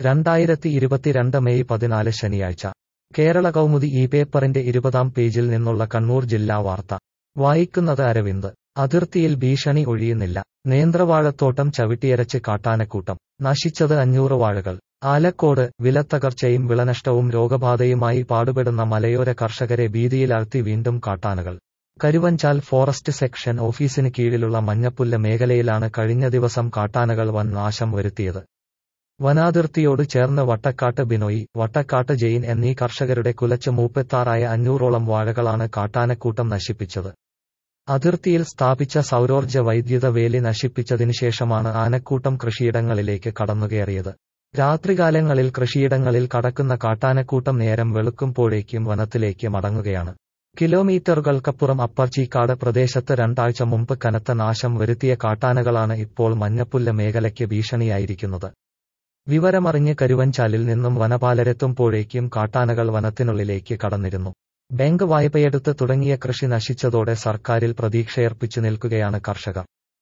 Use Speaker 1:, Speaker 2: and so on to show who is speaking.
Speaker 1: രണ്ടായിരത്തി ഇരുപത്തിരണ്ട് മെയ് പതിനാല് ശനിയാഴ്ച കേരള കൗമുദി ഈ പേപ്പറിന്റെ ഇരുപതാം പേജിൽ നിന്നുള്ള കണ്ണൂർ ജില്ലാ വാർത്ത വായിക്കുന്നത് അരവിന്ദ് അതിർത്തിയിൽ ഭീഷണി ഒഴിയുന്നില്ല നേന്ത്രവാഴത്തോട്ടം ചവിട്ടിയരച്ച് കാട്ടാനക്കൂട്ടം നശിച്ചത് അഞ്ഞൂറ് വാഴകൾ ആലക്കോട് വിലത്തകർച്ചയും വിളനഷ്ടവും രോഗബാധയുമായി പാടുപെടുന്ന മലയോര കർഷകരെ ഭീതിയിലാഴ്ത്തി വീണ്ടും കാട്ടാനകൾ കരുവഞ്ചാൽ ഫോറസ്റ്റ് സെക്ഷൻ ഓഫീസിന് കീഴിലുള്ള മഞ്ഞപ്പുല്ല് മേഖലയിലാണ് കഴിഞ്ഞ ദിവസം കാട്ടാനകൾ വൻ നാശം വരുത്തിയത് വനാതിർത്തിയോട് ചേർന്ന് വട്ടക്കാട്ട് ബിനോയി വട്ടക്കാട്ട് ജെയിൻ എന്നീ കർഷകരുടെ കുലച്ച് മൂപ്പത്താറായ അഞ്ഞൂറോളം വാഴകളാണ് കാട്ടാനക്കൂട്ടം നശിപ്പിച്ചത് അതിർത്തിയിൽ സ്ഥാപിച്ച സൗരോർജ്ജ വൈദ്യുത വേലി നശിപ്പിച്ചതിനു ശേഷമാണ് ആനക്കൂട്ടം കൃഷിയിടങ്ങളിലേക്ക് കടന്നുകയറിയത് രാത്രികാലങ്ങളിൽ കൃഷിയിടങ്ങളിൽ കടക്കുന്ന കാട്ടാനക്കൂട്ടം നേരം വെളുക്കുമ്പോഴേക്കും വനത്തിലേക്ക് മടങ്ങുകയാണ് കിലോമീറ്ററുകൾക്കപ്പുറം അപ്പർച്ചീക്കാട് പ്രദേശത്ത് രണ്ടാഴ്ച മുമ്പ് കനത്ത നാശം വരുത്തിയ കാട്ടാനകളാണ് ഇപ്പോൾ മഞ്ഞപ്പുല്ല് മേഖലയ്ക്ക് ഭീഷണിയായിരിക്കുന്നത് വിവരമറിഞ്ഞ് കരുവഞ്ചാലിൽ നിന്നും വനപാലരെത്തുമ്പോഴേക്കും കാട്ടാനകൾ വനത്തിനുള്ളിലേക്ക് കടന്നിരുന്നു ബാങ്ക് വായ്പയെടുത്ത് തുടങ്ങിയ കൃഷി നശിച്ചതോടെ സർക്കാരിൽ പ്രതീക്ഷയർപ്പിച്ചു നിൽക്കുകയാണ് കർഷകർ